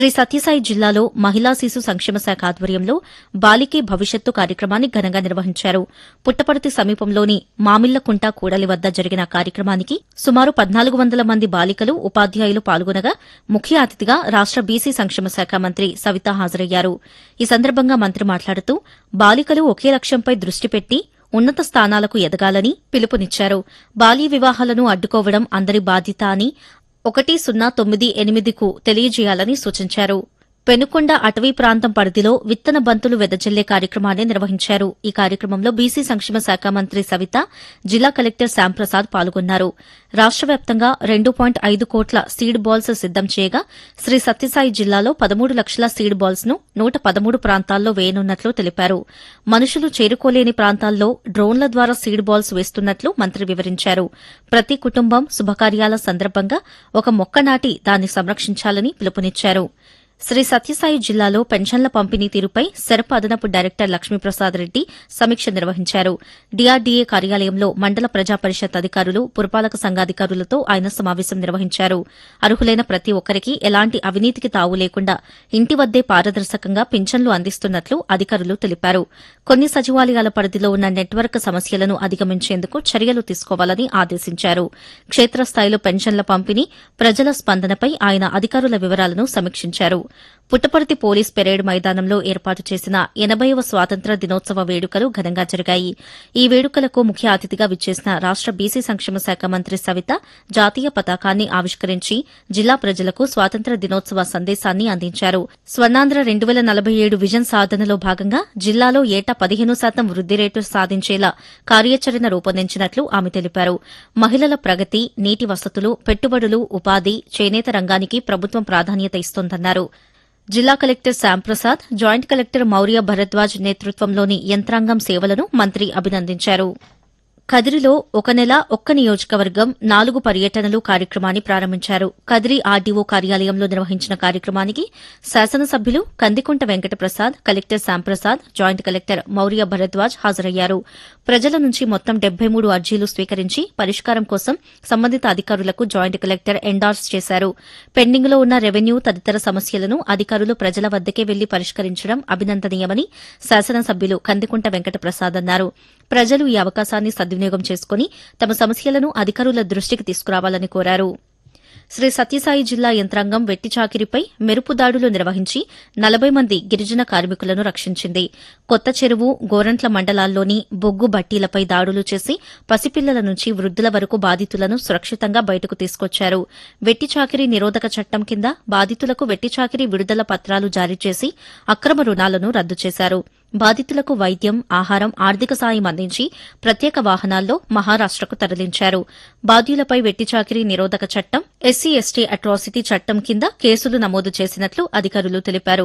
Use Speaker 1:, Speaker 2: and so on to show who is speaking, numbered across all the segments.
Speaker 1: శ్రీ సత్యసాయి జిల్లాలో మహిళా శిశు సంక్షేమ శాఖ ఆధ్వర్యంలో బాలికే భవిష్యత్తు కార్యక్రమాన్ని ఘనంగా నిర్వహించారు పుట్టపర్తి సమీపంలోని మామిళ్లకుంట కూడలి వద్ద జరిగిన కార్యక్రమానికి సుమారు పద్నాలుగు వందల మంది బాలికలు ఉపాధ్యాయులు పాల్గొనగా ముఖ్య అతిథిగా రాష్ట బీసీ సంక్షేమ శాఖ మంత్రి సవిత హాజరయ్యారు ఈ సందర్భంగా మంత్రి మాట్లాడుతూ బాలికలు ఒకే లక్ష్యంపై దృష్టి పెట్టి ఉన్నత స్థానాలకు ఎదగాలని పిలుపునిచ్చారు బాల్య వివాహాలను అడ్డుకోవడం అందరి బాధ్యత అని ఒకటి సున్నా తొమ్మిది ఎనిమిదికు తెలియజేయాలని సూచించారు పెనుకొండ అటవీ ప్రాంతం పరిధిలో విత్తన బంతులు వెదజల్లే కార్యక్రమాన్ని నిర్వహించారు ఈ కార్యక్రమంలో బీసీ సంక్షేమ శాఖ మంత్రి సవిత జిల్లా కలెక్టర్ శ్యాంప్రసాద్ పాల్గొన్నారు రాష్ట వ్యాప్తంగా రెండు పాయింట్ ఐదు కోట్ల సీడ్ బాల్స్ సిద్దం చేయగా శ్రీ సత్యసాయి జిల్లాలో పదమూడు లక్షల సీడ్ బాల్స్ ను నూట పదమూడు ప్రాంతాల్లో వేయనున్నట్లు తెలిపారు మనుషులు చేరుకోలేని ప్రాంతాల్లో డ్రోన్ల ద్వారా సీడ్ బాల్స్ వేస్తున్నట్లు మంత్రి వివరించారు ప్రతి కుటుంబం శుభకార్యాల సందర్భంగా ఒక మొక్క నాటి దాన్ని సంరక్షించాలని పిలుపునిచ్చారు శ్రీ సత్యసాయి జిల్లాలో పెన్షన్ల పంపిణీ తీరుపై సెరప్ అదనపు డైరెక్టర్ లక్ష్మీప్రసాద్ రెడ్డి సమీక్ష నిర్వహించారు డీఆర్డీఏ కార్యాలయంలో మండల ప్రజా పరిషత్ అధికారులు పురపాలక సంఘాధికారులతో ఆయన సమావేశం నిర్వహించారు అర్హులైన ప్రతి ఒక్కరికి ఎలాంటి అవినీతికి తావు లేకుండా ఇంటి వద్దే పారదర్శకంగా పింఛన్లు అందిస్తున్నట్లు అధికారులు తెలిపారు కొన్ని సచివాలయాల పరిధిలో ఉన్న నెట్వర్క్ సమస్యలను అధిగమించేందుకు చర్యలు తీసుకోవాలని ఆదేశించారు క్షేత్రస్థాయిలో పెన్షన్ల పంపిణీ ప్రజల స్పందనపై ఆయన అధికారుల వివరాలను సమీక్షించారు పుట్టపర్తి పోలీస్ పెరేడ్ మైదానంలో ఏర్పాటు చేసిన ఎనబైవ స్వాతంత్ర దినోత్సవ వేడుకలు ఘనంగా జరిగాయి ఈ వేడుకలకు ముఖ్య అతిథిగా విచ్చేసిన రాష్ట బీసీ సంక్షేమ శాఖ మంత్రి సవిత జాతీయ పతాకాన్ని ఆవిష్కరించి జిల్లా ప్రజలకు స్వాతంత్ర దినోత్సవ సందేశాన్ని అందించారు స్వర్ణాంధ్ర రెండు వేల నలభై ఏడు విజన్ సాధనలో భాగంగా జిల్లాలో ఏటా పదిహేను శాతం వృద్ది రేటు సాధించేలా కార్యాచరణ రూపొందించినట్లు ఆమె తెలిపారు మహిళల ప్రగతి నీటి వసతులు పెట్టుబడులు ఉపాధి చేనేత రంగానికి ప్రభుత్వం ప్రాధాన్యత ఇస్తోందన్నారు జిల్లా collector Shyamprasad joint collector Maurya Bharadwaj నేతృత్వంలోని యంత్రాంగం సేవలను మంత్రి అభినందించారు కదిరిలో ఒక నెల ఒక్క నియోజకవర్గం నాలుగు పర్యటనలు కార్యక్రమాన్ని ప్రారంభించారు కదిరి ఆర్డీఓ కార్యాలయంలో నిర్వహించిన కార్యక్రమానికి శాసనసభ్యులు Kandikunta Venkataprasad collector Shyamprasad joint collector Maurya Bharadwaj హాజరయ్యారు ప్రజల నుంచి మొత్తం డెబ్బై మూడు అర్జీలు స్వీకరించి పరిష్కారం కోసం సంబంధిత అధికారులకు జాయింట్ కలెక్టర్ ఎండార్స్ చేశారు పెండింగ్లో ఉన్న రెవెన్యూ తదితర సమస్యలను అధికారులు ప్రజల వద్దకే వెళ్లి పరిష్కరించడం అభినందనీయమని శాసనసభ్యులు కందికుంట వెంకటప్రసాద్ అన్నారు ప్రజలు ఈ అవకాశాన్ని సద్వినియోగం చేసుకుని తమ సమస్యలను అధికారుల దృష్టికి తీసుకురావాలని కోరారు శ్రీ సత్యసాయి జిల్లా యంత్రాంగం వెట్టి చాకిరిపై మెరుపు దాడులు నిర్వహించి నలభై మంది గిరిజన కార్మికులను రక్షించింది కొత్త చెరువు గోరంట్ల మండలాల్లోని బొగ్గు బట్టీలపై దాడులు చేసి పసిపిల్లల నుంచి వృద్దుల వరకు బాధితులను సురక్షితంగా బయటకు తీసుకొచ్చారు వెట్టి చాకిరీ నిరోధక చట్టం కింద బాధితులకు వెట్టి చాకిరీ విడుదల పత్రాలు జారీ చేసి అక్రమ రుణాలను రద్దు చేశారు బాధితులకు వైద్యం ఆహారం ఆర్థిక సాయం అందించి ప్రత్యేక వాహనాల్లో మహారాష్టకు తరలించారు బాధ్యులపై వెట్టి చాకిరీ నిరోధక చట్టం ఎస్సీ ఎస్టీ అట్రాసిటీ చట్టం కింద కేసులు నమోదు చేసినట్లు అధికారులు తెలిపారు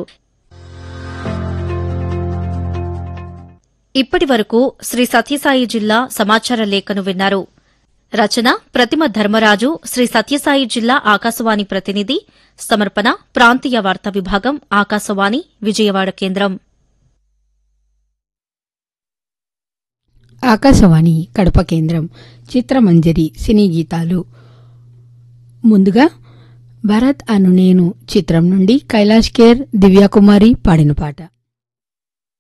Speaker 1: ఇప్పటి వరకు శ్రీ సత్యసాయి జిల్లా సమాచార లేఖను విన్నారు రచన ప్రతిమ ధర్మరాజు శ్రీ సత్యసాయి జిల్లా ఆకాశవాణి ప్రతినిధి సమర్పణ ప్రాంతీయ వార్తా విభాగం ఆకాశవాణి విజయవాడ కేంద్రం
Speaker 2: ఆకాశవాణి కడప కేంద్రం చిత్రమంజరి సినీ గీతాలు ముందుగా భరత్ అను నేను చిత్రం నుండి కైలాష్ కేర్ దివ్యాకుమారి పాడిన పాట